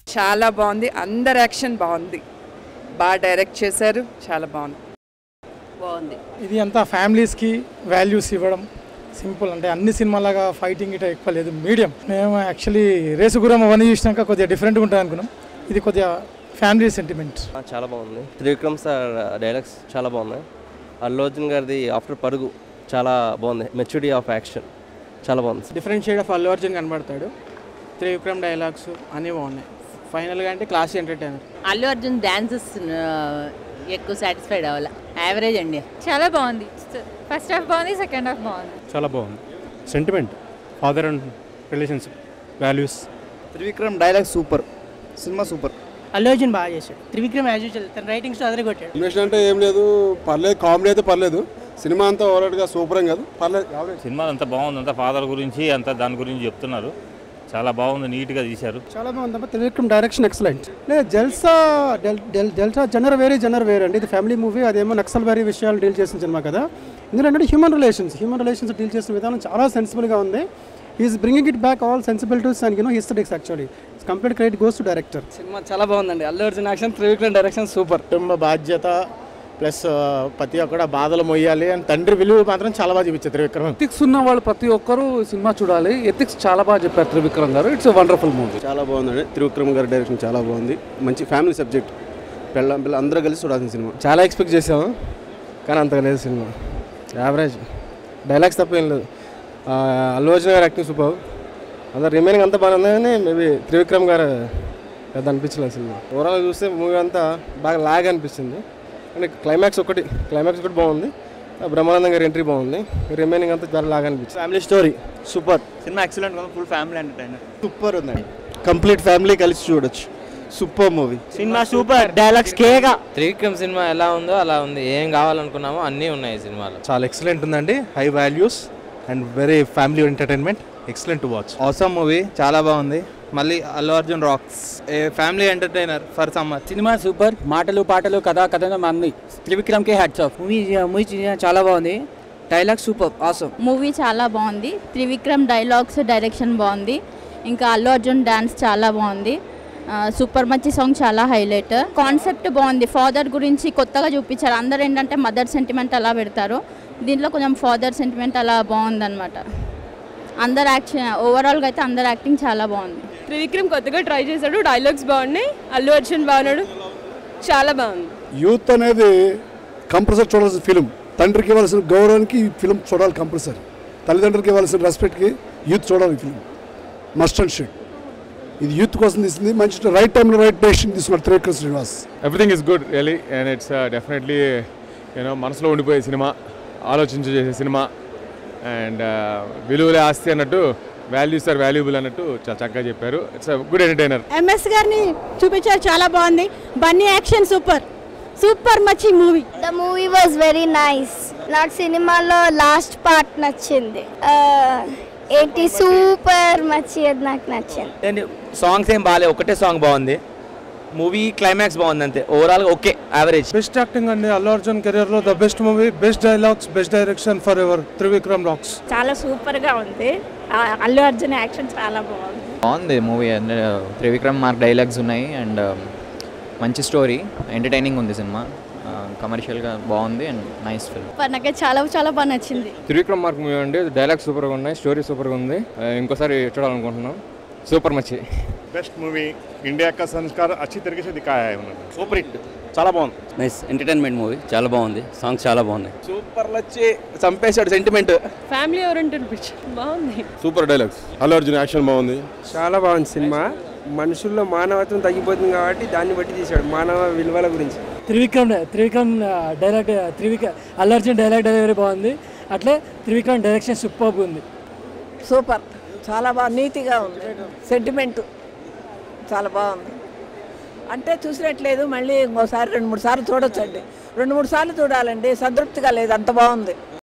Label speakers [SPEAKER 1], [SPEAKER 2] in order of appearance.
[SPEAKER 1] చాలా బాగుంది అందరు యాక్షన్ బాగుంది బాగా డైరెక్ట్ చేశారు చాలా బాగుంది
[SPEAKER 2] బాగుంది
[SPEAKER 3] ఇది అంతా ఫ్యామిలీస్కి వాల్యూస్ ఇవ్వడం సింపుల్ అంటే అన్ని సినిమాలాగా ఫైటింగ్ ఇట ఎక్కువ లేదు మీడియం మేము యాక్చువల్లీ రేసుగురం అవన్నీ చూసినాక కొద్దిగా డిఫరెంట్గా ఉంటుంది అనుకున్నాం ఇది కొద్దిగా ఫ్యామిలీ సెంటిమెంట్
[SPEAKER 4] చాలా బాగుంది త్రివిక్రమ్ సార్ డైలాగ్స్ చాలా బాగున్నాయి అల్లు అర్జున్ గారిది ఆఫ్టర్ పరుగు చాలా బాగుంది మెచ్యూరిటీ ఆఫ్ యాక్షన్ చాలా బాగుంది
[SPEAKER 5] different shade of Allu Arjun కనబడతాడు త్రివిక్రమ్ డైలాగ్స్ అన్నీ బాగున్నాయి ఫైనల్గా అంటే class entertainer
[SPEAKER 2] Allu Arjun dances ఎక్కువ సాటిస్ఫైడ్ అవ్వాలి యావరేజ్ అండి
[SPEAKER 6] చాలా బాగుంది ఫస్ట్ హాఫ్ బాగుంది సెకండ్ హాఫ్ బాగుంది
[SPEAKER 7] చాలా బాగుంది sentiment father and relationship values
[SPEAKER 8] Trivikram dialogue super సినిమా సూపర్
[SPEAKER 5] అల్లు అర్జున్ బాగా చేశాడు త్రివిక్రమ్ యాజ్ యూజువల్ తన రైటింగ్స్ అదరే కొట్టాడు
[SPEAKER 9] ఇన్వెస్ట్ అంటే ఏం లేదు పర్లేదు కామెడీ అయితే పర్లేదు సినిమా అంతా ఓవరాల్గా సూపర్ ఏం కాదు పర్లేదు యావరేజ్
[SPEAKER 10] సినిమా అంతా బాగుంది అంతా ఫాదర్ గురించి అంతా దాని గురించి చెప్తున్నారు చాలా బాగుంది నీట్గా తీశారు
[SPEAKER 8] చాలా బాగుందమ్మా త్రివిక్రమ్ డైరెక్షన్ ఎక్సలెంట్ లేదు జల్సా డెల్ డెల్ డెల్టా జనర్ వేరే జనర్ వేరే అండి ఇది ఫ్యామిలీ మూవీ అదేమో నక్సల్ వేరే విషయాలు డీల్ చేసిన సినిమా కదా ఇందులో ఏంటంటే human relations human relations deal చేసిన విధానం చాలా సెన్సిబుల్గా ఉంది is bringing it back all sensibilities and you know hysterics actually complete credit goes to director
[SPEAKER 5] సినిమా చాలా బాగుందండి Allu Arjun action Trivikram direction super
[SPEAKER 3] కుటుంబ బాధ్యత ప్లస్ ప్రతి ఒక్కడ బాధలు మొయ్యాలి అని తండ్రి విలువ మాత్రం చాలా బాగా చూపించారు త్రివిక్రమ్
[SPEAKER 5] ఎథిక్స్ ఉన్న వాళ్ళు ప్రతి ఒక్కరూ సినిమా చూడాలి ఎథిక్స్ చాలా బాగా చెప్పారు త్రివిక్రమ్ గారు ఇట్స్ వండర్ఫుల్ మూవీ
[SPEAKER 9] చాలా బాగుందండి త్రివిక్రమ్ గారి డైరెక్షన్ చాలా బాగుంది మంచి ఫ్యామిలీ సబ్జెక్ట్ పిల్ల పిల్ల అందరూ కలిసి చూడాల్సిన సినిమా
[SPEAKER 8] చాలా ఎక్స్పెక్ట్ చేసాము కానీ అంతగా లేదు సినిమా యావరేజ్ డైలాగ్స్ తప్ప ఏం లేదు ఆ, అల్లు అర్జున్ గారు యాక్టింగ్ సూపర్ అందరు రిమైనింగ్ అంతా బాగానే ఉంది కానీ మేబీ త్రివిక్రమ్ గారు పెద్ద అనిపించలేదు సినిమా ఓవరాల్ చూస్తే మూవీ అంతా బాగా లాగ్ అనిపిస్తుంది అంటే క్లైమాక్స్ ఒకటి క్లైమాక్స్ ఒకటి బాగుంది ఆ బ్రహ్మానందం గారి ఎంట్రీ బాగుంది రిమైనింగ్ అంతా చాలా లాగ్ అనిపించింది ఫ్యామిలీ స్టోరీ సూపర్
[SPEAKER 5] సినిమా excellent full family entertainer
[SPEAKER 8] super ఉందండి కంప్లీట్ ఫ్యామిలీ కలిసి చూడొచ్చు సూపర్ మూవీ
[SPEAKER 5] సినిమా సూపర్ డైలాగ్స్ కేగా
[SPEAKER 4] త్రివిక్రమ్ సినిమా ఎలా ఉందో అలా ఉంది ఏం కావాలనుకున్నామో అన్నీ ఉన్నాయి ఈ సినిమాలో
[SPEAKER 7] చాలా ఎక్సలెంట్ ఉందండి high values and very family entertainment excellent to watch
[SPEAKER 8] అవసరం మూవీ చాలా బాగుంది మళ్ళీ Allu Arjun rocks a family entertainer for summer
[SPEAKER 5] సినిమా సూపర్ మాటలు పాటలు కథా కథనం అన్ని త్రివిక్రమ్ కే హ్యాట్స్ ఆఫ్ మూవీ మూవీ చాలా బాగుంది డైలాగ్ సూపర్ ఆసమ్
[SPEAKER 6] మూవీ చాలా బాగుంది త్రివిక్రమ్ డైలాగ్స్ డైరెక్షన్ బాగుంది ఇంకా అల్లు అర్జున్ డాన్స్ చాలా బాగుంది ఆ, సూపర్ మచ్చి సాంగ్ చాలా హైలైట్ కాన్సెప్ట్ బాగుంది ఫాదర్ గురించి కొత్తగా చూపించారు అందరు ఏంటంటే మదర్ సెంటిమెంట్ అలా పెడతారు దీంట్లో కొంచెం ఫాదర్ సెంటిమెంట్ అలా బాగుందన్నమాట అందరు యాక్షన్ ఓవరాల్గా అయితే అందరు యాక్టింగ్ చాలా బాగుంది
[SPEAKER 2] త్రివిక్రమ్ కొత్తగా ట్రై చేశాడు డైలాగ్స్ బాగున్నాయి అల్లు అర్జున్ బాగున్నాడు చాలా బాగుంది
[SPEAKER 9] యూత్ అనేది కంపల్సరీ చూడాల్సిన ఫిలిం తండ్రికి ఇవ్వాల్సిన గౌరవానికి ఈ ఫిలిం చూడాలి కంపల్సరీ తల్లిదండ్రులకి ఇవ్వాల్సిన రెస్పెక్ట్కి యూత్ చూడాలి ఈ ఫిలిం మస్ట్ అండ్ షుడ్ ఇది యూత్ కోసం తీసింది మంచి రైట్ టైంలో రైట్ డెసిషన్ తీసుకున్నారు Trivikram Srinivas
[SPEAKER 7] everything is good really and it's definitely you know మనసులో ఉండిపోయే సినిమా ఆలోచించి చేసే సినిమా అండ్ విలువలే ఆస్తి అన్నట్టు వాల్యూస్ ఆర్ వాల్యూబుల్ అన్నట్టు చాలా చక్కగా చెప్పారు ఇట్స్ గుడ్ ఎంటర్టైనర్
[SPEAKER 6] ఎంఎస్ గారిని చూపించారు చాలా బాగుంది బన్నీ యాక్షన్ సూపర్ సూపర్ మచ్చి movie
[SPEAKER 11] the movie was very nice నాకు సినిమాలో లాస్ట్ పార్ట్ నచ్చింది ఏంటి సూపర్ మచ్చి అది నాకు నచ్చింది
[SPEAKER 4] సాంగ్స్ ఏం బాగాలేదు ఒకటే సాంగ్ బాగుంది మూవీ క్లైమాక్స్ బాగుంది అంతే overall okay average
[SPEAKER 7] best acting అండి అల్లు అర్జున్ కెరియర్ లో the best movie best dialogues best direction for ever Trivikram rocks
[SPEAKER 6] చాలా సూపర్గా ఉంది అల్లు అర్జున్ యాక్షన్ చాలా బాగుంది
[SPEAKER 4] బాగుంది మూవీ త్రివిక్రమ్ మార్క్ డైలాగ్స్ ఉన్నాయి అండ్ మంచి స్టోరీ ఎంటర్టైనింగ్ ఉంది సినిమా కమర్షియల్గా బాగుంది అండ్ నైస్ ఫిల్మ్
[SPEAKER 6] నాకు చాలా చాలా బాగా నచ్చింది
[SPEAKER 7] త్రివిక్రమ్ మార్క్ మూవీ అండి డైలాగ్స్ సూపర్గా ఉన్నాయి స్టోరీ సూపర్గా ఉంది ఇంకోసారి చూడాలనుకుంటున్నాం సూపర్ మచ్చి
[SPEAKER 9] బెస్ట్ మూవీ ఇండియా కా సంస్కార్ అచ్చి తరీకే దిఖాయా है उन्होंने
[SPEAKER 4] సూపర్ హిట్ చాలా బాగుంది నైస్ ఎంటర్టైన్మెంట్ మూవీ చాలా బాగుంది సాంగ్స్ చాలా బాగున్నాయి
[SPEAKER 8] సూపర్ వచ్చి చంపేశాడు సెంటిమెంట్
[SPEAKER 2] ఫ్యామిలీ ఓరియంటెడ్ పిక్చర్ బాగుంది
[SPEAKER 9] super dialogues Allu Arjun action బాగుంది
[SPEAKER 5] చాలా బాగుంది సినిమా మనుషుల్లో మానవత్వం తగ్గిపోతుంది కాబట్టి దాన్ని బట్టి తీశాడు మానవ విలువల గురించి
[SPEAKER 3] Trivikram Trivikram dialogue Trivikram Allu Arjun dialogue delivery బాగుంది అట్లే త్రివిక్రమ్ డైరెక్షన్ సూపర్ ఉంది
[SPEAKER 2] సూపర్ చాలా బాగా నీతిగా ఉంది సెంటిమెంట్ చాలా బాగుంది అంటే చూసినట్లేదు మళ్ళీ ఇంకోసారి రెండు మూడు సార్లు చూడొచ్చండి రెండు మూడు సార్లు చూడాలండి సంతృప్తిగా లేదు అంత బాగుంది